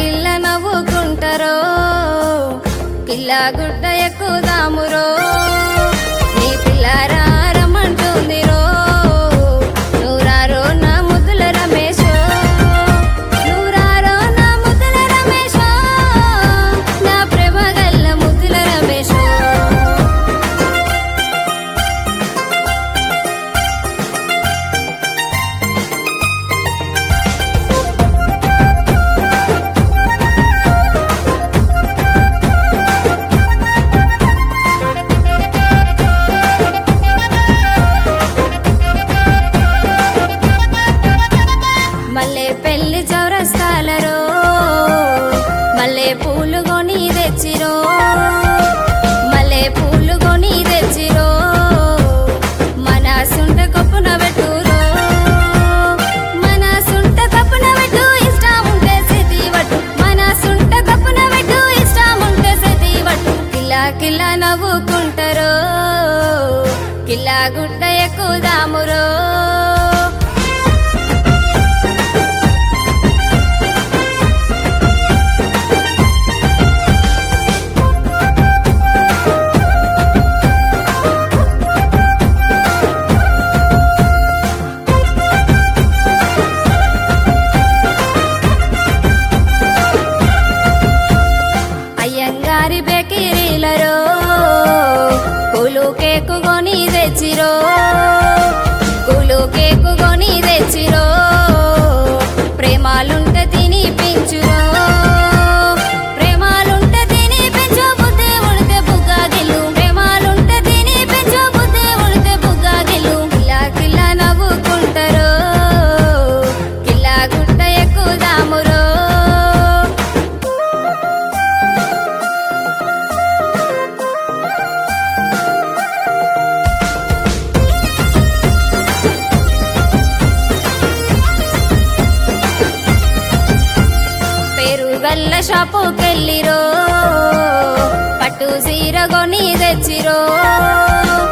కిల్ల నవ్వుకుంటారో కిల్లా గుడ్డ ఎక్కుదామురో నీ పిల్లారా రమ్మంటుంది రో నూరారో నా ముద్దుల రమేశో నూరారో నా ముద్దుల రమేశో నా ప్రేమ గల్ల ముద్దుల రమేశో మల్లె పెళ్లి చౌరస్తాలరో మల్లె పూలు కొని తెచ్చిరో మల్లె పూలు కొని తెచ్చిరో మన సుంట కప్పున పెట్టురో మన సుంట కప్పున పెట్టు ఇష్టం ఉంటే సెతి వట్టు మన సుంట కప్పున పెట్టు ఇష్టం ఉంటే సెతి వట్టు కిలా కిలా నవ్వుకుంటారో కిలా గుడ్డ ఎక్కుదామురో అయ్యంగారి బెకిరీలరో కూలు కేకు కొని తెచ్చిరో కూలు కేకు కొని తెచ్చిరో ప్రేమాలుంటే తినిపించురో ప్రేమాలుంటే తినిపించు బుద్ధి ఉడితే బుగ్గాగిల్లు ప్రేమాలుంటే తినిపించు బుద్ధి ఉడితే బుగ్గాగిల్లు కిలా కిలా నవ్వుకుంటారో కిలా గుట్ట ఎక్కుదామురో పెరుగల్ల షాపుకెళ్ళిరో పట్టు సీర కొని తెచ్చిరో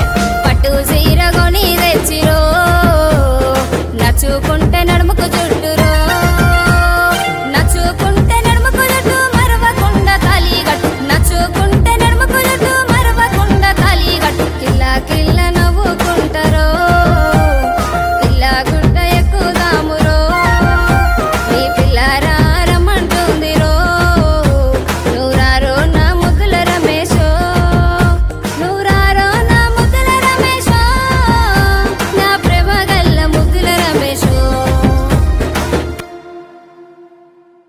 పట్టు సీర కొని తెచ్చిరో నచ్చుకుంటే నడుముకు చుట్టూ